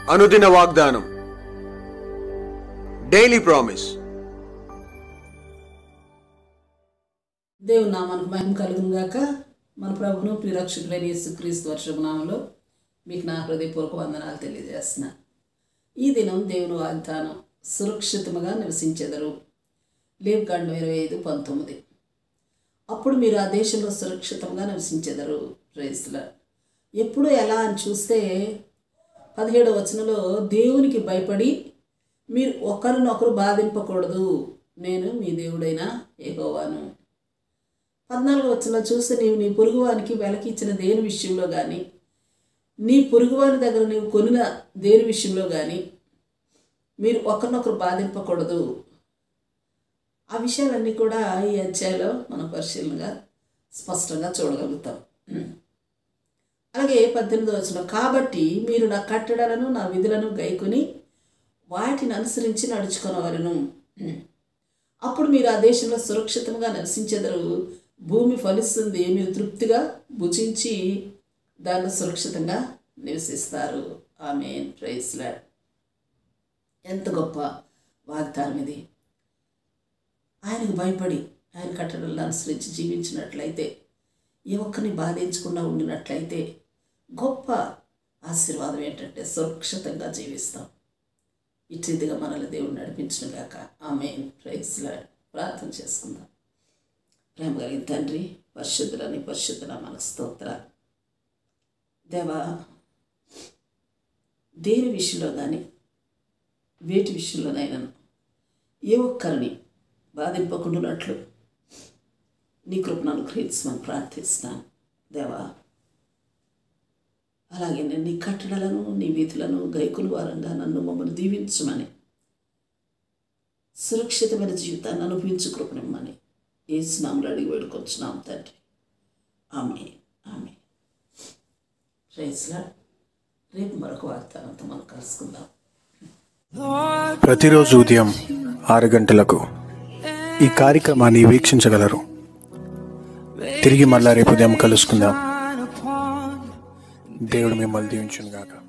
అనుదిన వాగ్దానం daily promise దేవుని నామానికి మహిమ కలుగును గాక మన ప్రభును ప్రిరక్షకులైన యేసుక్రీస్తు వర్షపు నామంలో మీకు నా హృదయపూర్వక వందనాలు తెలియజేస్తున్నా ఈ దినం దేవుని వాగ్దానం సురక్షితముగా నివసించెదరు లేవ్ కాండం ఇరవై ఐదు పంతొమ్మిది అప్పుడు మీరు ఆ దేశంలో సురక్షితంగా నివసించెదరు ప్రైజ్లా ఎప్పుడు ఎలా అని చూస్తే పదిహేడవ వచనంలో దేవునికి భయపడి మీరు ఒకరినొకరు బాధింపకూడదు నేను మీ దేవుడైన ఏగోవాను పద్నాలుగు వచ్చిన చూస్తే నీవు నీ పొరుగువానికి వెలకి ఇచ్చిన దేని విషయంలో కానీ నీ పొరుగువాని దగ్గర నీవు కొనిన దేని విషయంలో కానీ మీరు ఒకరినొకరు బాధింపకూడదు ఆ విషయాలన్నీ కూడా ఈ అధ్యాయంలో మనం పరిశీలనగా స్పష్టంగా చూడగలుగుతాం అలాగే పద్దెనిమిది వచ్చిన కాబట్టి మీరు నా కట్టడాలను నా విధులను గైకొని వాటిని అనుసరించి నడుచుకునేవారును అప్పుడు మీరు ఆ దేశంలో సురక్షితంగా నివసించెదరు భూమి ఫలిస్తుంది మీరు తృప్తిగా భుజించి దాన్ని సురక్షితంగా నివసిస్తారు ఆమె ప్రైస్లాడ్ ఎంత గొప్ప వాగ్దానం ఇది ఆయనకు భయపడి ఆయన కట్టడలను అనుసరించి జీవించినట్లయితే ఏ ఒక్కరిని బాధించకుండా ఉండినట్లయితే గొప్ప ఆశీర్వాదం ఏంటంటే సురక్షితంగా జీవిస్తాం ఇట్టిదిగా మనల్ని దేవుడు నడిపించిన గాక ఆమె ప్రైస్లాడ్ ప్రార్థన చేసుకుందాం ప్రేమ కలిగిన తండ్రి పరిశుద్ధులని పరిశుద్ధుల మన స్తోత్ర దేవా దేని విషయంలో కానీ వేటి విషయంలోనైనా ఏ ఒక్కరిని బాధింపకుండానట్లు నీ కృపను అనుగ్రహించమని ప్రార్థిస్తున్నాను దేవా అలాగే నేను నీ కట్టడలను నీ వీధులను గైకుల వారంగా నన్ను మమ్మల్ని దీవించమని సురక్షితమైన జీవితాన్ని అనుభవించు కృపనిమ్మని ఏ స్నాములు అడిగి వేడుకొచ్చున్నాం తండ్రి ఆమె ఆమె రైస్లా రేపు మరొక వాగ్దానంతో మనం కలుసుకుందాం ప్రతిరోజు ఉదయం ఆరు గంటలకు ఈ కార్యక్రమాన్ని వీక్షించగలరు తిరిగి మళ్ళా రేపు ఉదయం కలుసుకుందాం దేవుడు మిమ్మల్ని దీవించును గాక